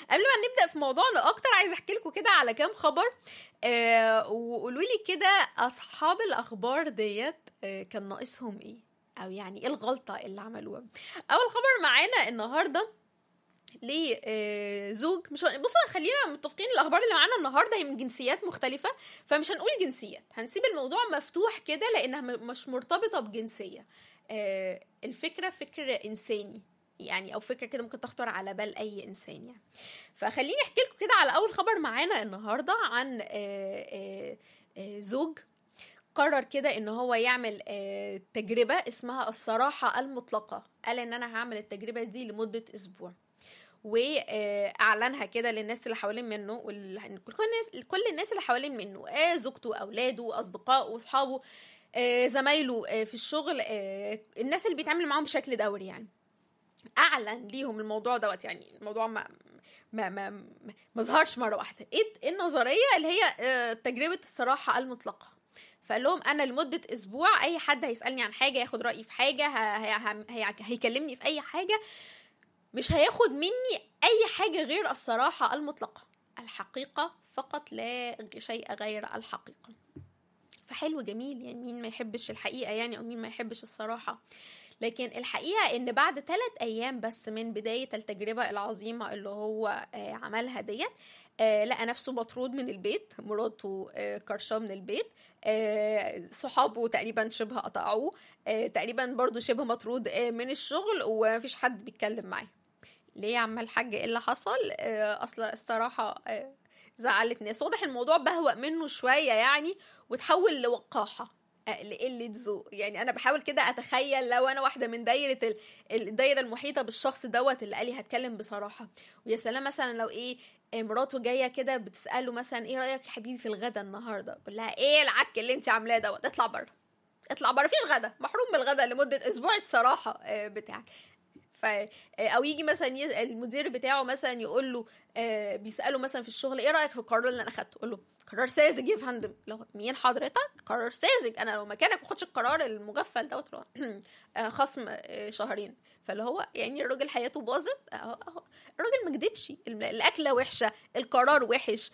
قبل ما نبدا في موضوعنا اكتر عايز احكي لكم كده على كام خبر آه وقولوا لي كده اصحاب الاخبار ديت آه كان ناقصهم ايه او يعني ايه الغلطه اللي عملوها اول خبر معانا النهارده لزوج مش بصوا خلينا متفقين الاخبار اللي معانا النهارده هي من جنسيات مختلفه فمش هنقول جنسيات هنسيب الموضوع مفتوح كده لانها مش مرتبطه بجنسيه آه الفكره فكر انساني يعني او فكره كده ممكن تخطر على بال اي انسان يعني فخليني احكي لكم كده على اول خبر معانا النهارده عن آآ آآ زوج قرر كده ان هو يعمل تجربه اسمها الصراحه المطلقه قال ان انا هعمل التجربه دي لمده اسبوع واعلنها كده للناس اللي حوالين منه كل الناس كل الناس اللي حوالين منه آه زوجته اولاده اصدقائه اصحابه آه زمايله آه في الشغل آه الناس اللي بيتعامل معاهم بشكل دوري يعني اعلن ليهم الموضوع دوت يعني الموضوع ما ما ما ما ظهرش مره واحده ايه النظريه اللي هي تجربه الصراحه المطلقه فقال لهم انا لمده اسبوع اي حد هيسالني عن حاجه ياخد رايي في حاجه هيكلمني في اي حاجه مش هياخد مني اي حاجه غير الصراحه المطلقه الحقيقه فقط لا شيء غير الحقيقه فحلو جميل يعني مين ما يحبش الحقيقه يعني او مين ما يحبش الصراحه لكن الحقيقة إن بعد ثلاث أيام بس من بداية التجربة العظيمة اللي هو عملها ديت لقى نفسه مطرود من البيت مراته كرشاه من البيت صحابه تقريبا شبه قطعوه تقريبا برضو شبه مطرود من الشغل ومفيش حد بيتكلم معاه ليه يا عم الحاج ايه اللي حصل اصل الصراحة زعلت ناس واضح الموضوع بهوأ منه شوية يعني وتحول لوقاحة لقله ذوق يعني انا بحاول كده اتخيل لو انا واحده من دايره الدايره المحيطه بالشخص دوت اللي قال لي هتكلم بصراحه ويا سلام مثلا لو ايه مراته جايه كده بتساله مثلا ايه رايك يا حبيبي في الغدا النهارده يقول لها ايه العك اللي انت عاملاه دوت اطلع بره اطلع بره مفيش غدا محروم من الغدا لمده اسبوع الصراحه بتاعك ف او يجي مثلا المدير بتاعه مثلا يقول له بيساله مثلا في الشغل ايه رايك في القرار اللي انا اخدته يقول له قرار ساذج يا فندم لو مين حضرتك قرار ساذج انا لو مكانك ما اخدش القرار المغفل دوت خصم شهرين فاللي هو يعني الراجل حياته باظت الراجل ما كدبش الاكله وحشه القرار وحش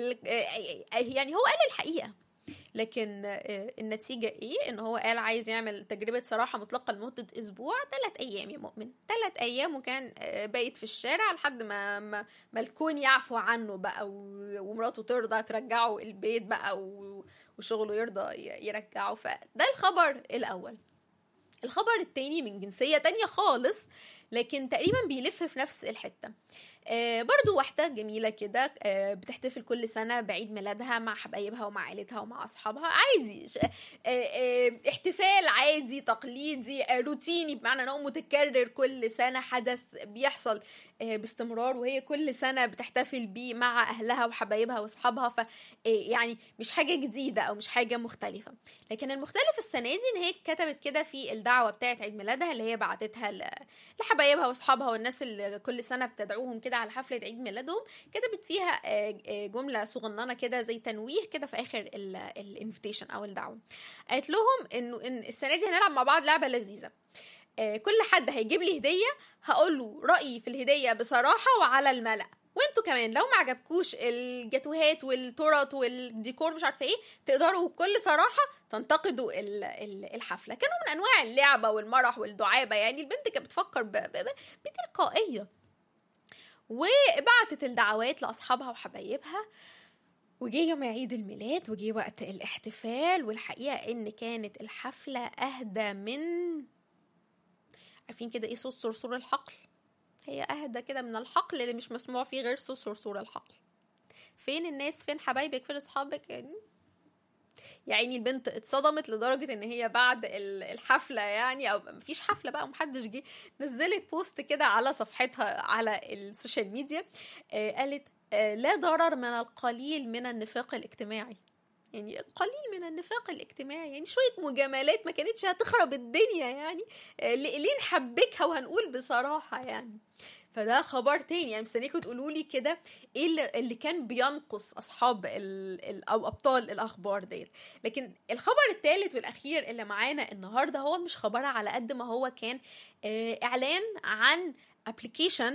يعني هو قال الحقيقه لكن النتيجة ايه ان هو قال عايز يعمل تجربة صراحة مطلقة لمدة اسبوع ثلاث ايام يا مؤمن ثلاث ايام وكان بايت في الشارع لحد ما ما, ما الكون يعفو عنه بقى ومراته ترضى ترجعه البيت بقى وشغله يرضى يرجعه فده الخبر الاول الخبر التاني من جنسية تانية خالص لكن تقريبا بيلف في نفس الحتة آه برضو واحدة جميلة كده آه بتحتفل كل سنة بعيد ميلادها مع حبايبها ومع عيلتها ومع أصحابها عادي آه آه احتفال عادي تقليدي آه روتيني بمعنى أنه متكرر كل سنة حدث بيحصل آه باستمرار وهي كل سنة بتحتفل بيه مع أهلها وحبايبها وأصحابها ف يعني مش حاجة جديدة أو مش حاجة مختلفة لكن المختلف السنة دي إن هي كتبت كده في الدعوة بتاعة عيد ميلادها اللي هي بعتتها لحبايبها وأصحابها والناس اللي كل سنة بتدعوهم كده على حفله عيد ميلادهم كتبت فيها جمله صغننه كده زي تنويه كده في اخر الانفيتيشن او الدعوه قالت لهم انه ان السنه دي هنلعب مع بعض لعبه لذيذه كل حد هيجيب لي هديه هقول له رايي في الهديه بصراحه وعلى الملأ وانتوا كمان لو ما عجبكوش الجاتوهات والتورت والديكور مش عارفه ايه تقدروا بكل صراحه تنتقدوا الحفله كانوا من انواع اللعبه والمرح والدعابه يعني البنت كانت بتفكر بتلقائيه وبعتت الدعوات لاصحابها وحبايبها وجه يوم عيد الميلاد وجه وقت الاحتفال والحقيقه ان كانت الحفله اهدى من عارفين كده ايه صوت صرصور الحقل هي اهدى كده من الحقل اللي مش مسموع فيه غير صوت صرصور الحقل فين الناس فين حبايبك فين اصحابك يعني يعني البنت اتصدمت لدرجة ان هي بعد الحفلة يعني او مفيش حفلة بقى ومحدش جه نزلت بوست كده على صفحتها على السوشيال ميديا آه قالت آه لا ضرر من القليل من النفاق الاجتماعي يعني قليل من النفاق الاجتماعي يعني شوية مجاملات ما كانتش هتخرب الدنيا يعني آه ليه نحبكها وهنقول بصراحة يعني فده خبر تاني يعني مستنيكم تقولوا لي كده ايه اللي, اللي كان بينقص اصحاب ال ال او ابطال الاخبار ديت لكن الخبر الثالث والاخير اللي معانا النهارده هو مش خبر على قد ما هو كان آه اعلان عن ابلكيشن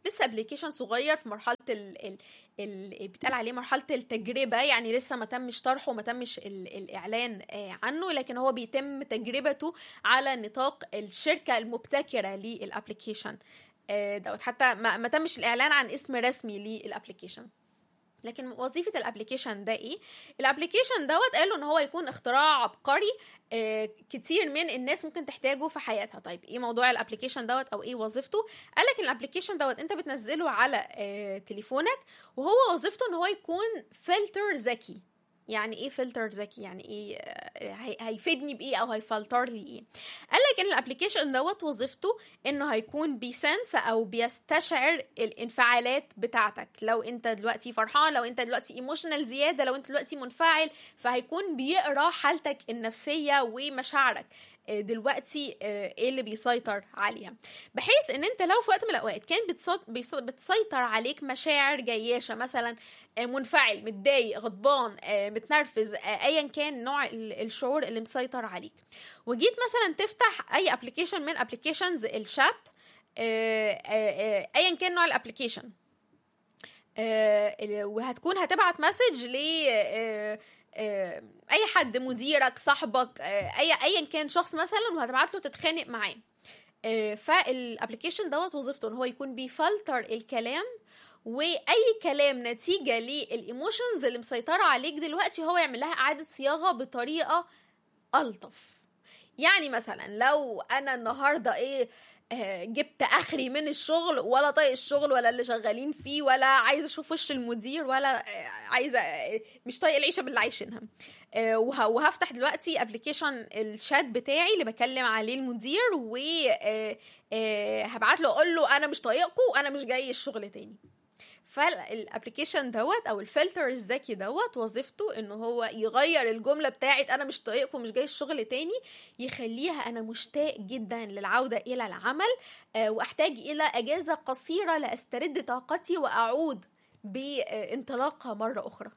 لسه ابلكيشن صغير في مرحله ال ال ال بيتقال عليه مرحله التجربه يعني لسه ما تمش طرحه وما تمش ال الاعلان آه، عنه لكن هو بيتم تجربته على نطاق الشركه المبتكره للابلكيشن آه، دوت حتى ما, ما تمش الاعلان عن اسم رسمي للابلكيشن لكن وظيفه الابلكيشن ده ايه الابلكيشن دوت قالوا ان هو يكون اختراع عبقري آه كتير من الناس ممكن تحتاجه في حياتها طيب ايه موضوع الابلكيشن دوت او ايه وظيفته قال لك الابلكيشن دوت انت بتنزله على آه تليفونك وهو وظيفته ان هو يكون فلتر ذكي يعني ايه فلتر ذكي يعني ايه هي- هيفيدني بايه او هيفلتر لي ايه قال لك ان الابلكيشن دوت وظيفته انه هيكون بيسنس او بيستشعر الانفعالات بتاعتك لو انت دلوقتي فرحان لو انت دلوقتي ايموشنال زياده لو انت دلوقتي منفعل فهيكون بيقرا حالتك النفسيه ومشاعرك آه، دلوقتي آه، ايه اللي بيسيطر عليها بحيث ان انت لو في وقت من الاوقات كان بتص- بيص- بتسيطر عليك مشاعر جياشه مثلا آه، منفعل متضايق غضبان آه، متنرفز آه، ايا كان نوع ال- الشعور اللي مسيطر عليك وجيت مثلا تفتح اي ابلكيشن من ابلكيشنز الشات آه، آه، آه، ايا كان نوع الابلكيشن آه، وهتكون هتبعت مسج ل آه، آه، اي حد مديرك صاحبك آه، اي ايا كان شخص مثلا وهتبعت له تتخانق معاه آه، فالابلكيشن دوت وظيفته ان هو يكون بيفلتر الكلام واي كلام نتيجه للايموشنز اللي مسيطره عليك دلوقتي هو يعمل لها اعاده صياغه بطريقه الطف يعني مثلا لو انا النهارده ايه آه، جبت اخري من الشغل ولا طايق الشغل ولا اللي شغالين فيه ولا عايزه اشوف وش المدير ولا آه، عايزه آه، مش طايق العيشه باللي عايشينها آه، وه- وهفتح دلوقتي ابلكيشن الشات بتاعي اللي بكلم عليه المدير وهبعت له اقول له انا مش طايقكم وانا مش جاي الشغل تاني فالابلكيشن دوت او الفلتر الذكي دوت وظيفته ان هو يغير الجمله بتاعت انا مش طايقكم مش جاي الشغل تاني يخليها انا مشتاق جدا للعوده الى العمل آه، واحتاج الى اجازه قصيره لاسترد طاقتي واعود بانطلاقه مره اخرى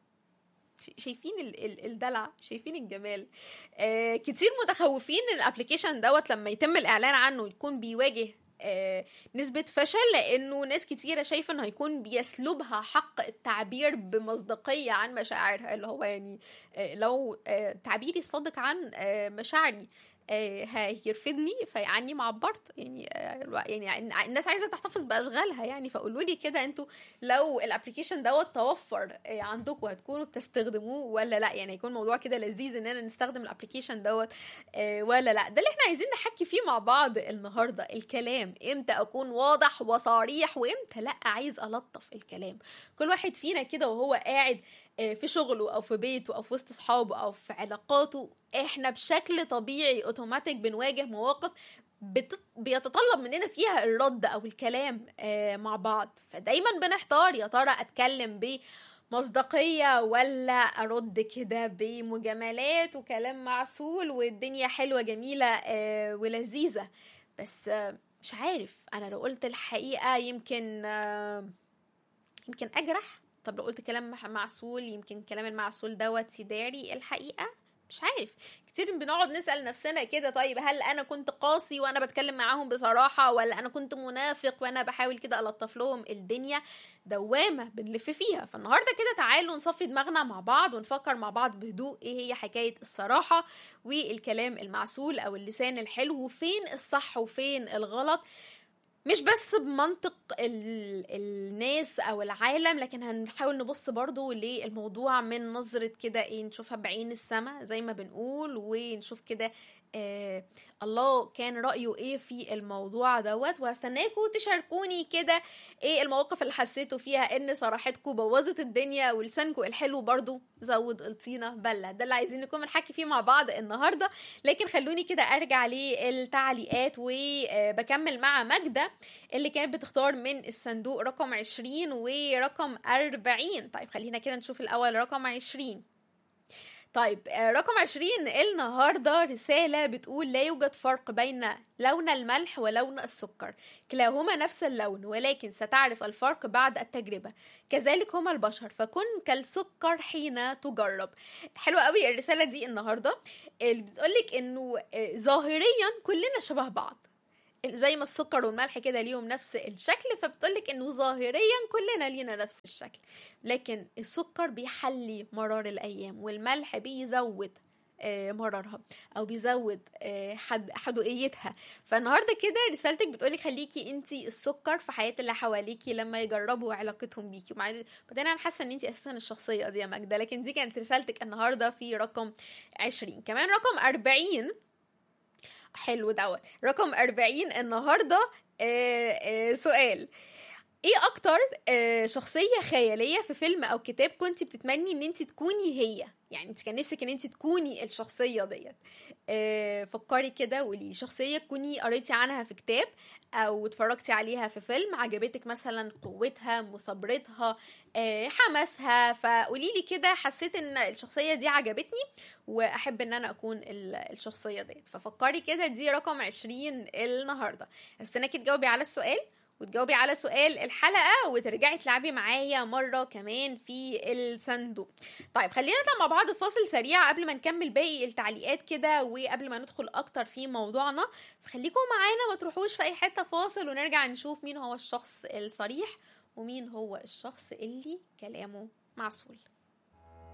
ش- شايفين ال- ال- الدلع شايفين الجمال آه كتير متخوفين ان الابلكيشن دوت لما يتم الاعلان عنه يكون بيواجه آه نسبة فشل لأنه ناس كتيرة شايفة إنه هيكون بيسلبها حق التعبير بمصداقية عن مشاعرها اللي هو يعني آه لو آه تعبيري الصادق عن آه مشاعري آه هيرفدني فيعني ما عبرت يعني آه الوا- يعني الناس عايزه تحتفظ باشغالها يعني فقولوا لي كده انتوا لو الابلكيشن دوت توفر آه، عندكم هتكونوا بتستخدموه ولا لا يعني هيكون موضوع كده لذيذ اننا نستخدم الابلكيشن دوت آه، ولا لا ده اللي احنا عايزين نحكي فيه مع بعض النهارده الكلام امتى اكون واضح وصريح وامتى لا عايز الطف الكلام كل واحد فينا كده وهو قاعد آه، في شغله او في بيته او في وسط اصحابه او في علاقاته احنا بشكل طبيعي اوتوماتيك بنواجه مواقف بت... بيتطلب مننا فيها الرد او الكلام آه مع بعض فدايما بنحتار يا ترى اتكلم بمصداقية ولا ارد كده بمجاملات وكلام معسول والدنيا حلوة جميلة آه ولذيذة بس آه مش عارف انا لو قلت الحقيقة يمكن آه يمكن اجرح طب لو قلت كلام مح- معسول يمكن كلام المعسول دوت يداري الحقيقة مش عارف كتير بنقعد نسأل نفسنا كده طيب هل أنا كنت قاسي وأنا بتكلم معاهم بصراحة ولا أنا كنت منافق وأنا بحاول كده ألطف لهم الدنيا دوامة بنلف فيها فالنهاردة كده تعالوا نصفي دماغنا مع بعض ونفكر مع بعض بهدوء إيه هي حكاية الصراحة والكلام المعسول أو اللسان الحلو وفين الصح وفين الغلط مش بس بمنطق ال... الناس او العالم لكن هنحاول نبص برضو للموضوع من نظرة كده ايه نشوفها بعين السماء زي ما بنقول ونشوف كده آه الله كان رأيه ايه في الموضوع دوت وهستناكم تشاركوني كده ايه المواقف اللي حسيتوا فيها ان صراحتكم بوظت الدنيا ولسانكم الحلو برضو زود الطينة بلة ده اللي عايزين نكون بنحكي فيه مع بعض النهاردة لكن خلوني كده ارجع للتعليقات وبكمل مع ماجدة اللي كانت بتختار من الصندوق رقم 20 ورقم 40 طيب خلينا كده نشوف الأول رقم 20 طيب آه، رقم 20 النهاردة رسالة بتقول لا يوجد فرق بين لون الملح ولون السكر كلاهما نفس اللون ولكن ستعرف الفرق بعد التجربة كذلك هما البشر فكن كالسكر حين تجرب حلوة قوي الرسالة دي النهاردة اللي بتقولك انه آه، ظاهريا كلنا شبه بعض زي ما السكر والملح كده ليهم نفس الشكل فبتقولك انه ظاهريا كلنا لينا نفس الشكل لكن السكر بيحلي مرار الايام والملح بيزود آه، مرارها او بيزود آه، حد حدوقيتها فالنهارده كده رسالتك بتقولك خليكي انت السكر في حياه اللي حواليكي لما يجربوا علاقتهم بيكي وبعدين انا حاسه ان انت اساسا الشخصيه دي يا ماجده لكن دي كانت رسالتك النهارده في رقم 20 كمان رقم 40 حلو دوت رقم 40 النهارده آه، آه، سؤال ايه اكتر آه، شخصيه خياليه في فيلم او كتاب كنت بتتمني ان انت تكوني هي يعني انت كان نفسك ان انت تكوني الشخصيه ديت آه، فكري كده وقولي شخصيه تكوني قريتي عنها في كتاب او اتفرجتي عليها في فيلم عجبتك مثلا قوتها مثابرتها آه، حماسها فقولي لي كده حسيت ان الشخصيه دي عجبتني واحب ان انا اكون ال- الشخصيه ديت ففكري كده دي رقم 20 النهارده استناكي تجاوبي على السؤال وتجاوبي على سؤال الحلقة وترجعي تلعبي معايا مرة كمان في الصندوق طيب خلينا نطلع مع بعض فاصل سريع قبل ما نكمل باقي التعليقات كده وقبل ما ندخل اكتر في موضوعنا فخليكم معانا ما تروحوش في اي حتة فاصل ونرجع نشوف مين هو الشخص الصريح ومين هو الشخص اللي كلامه معسول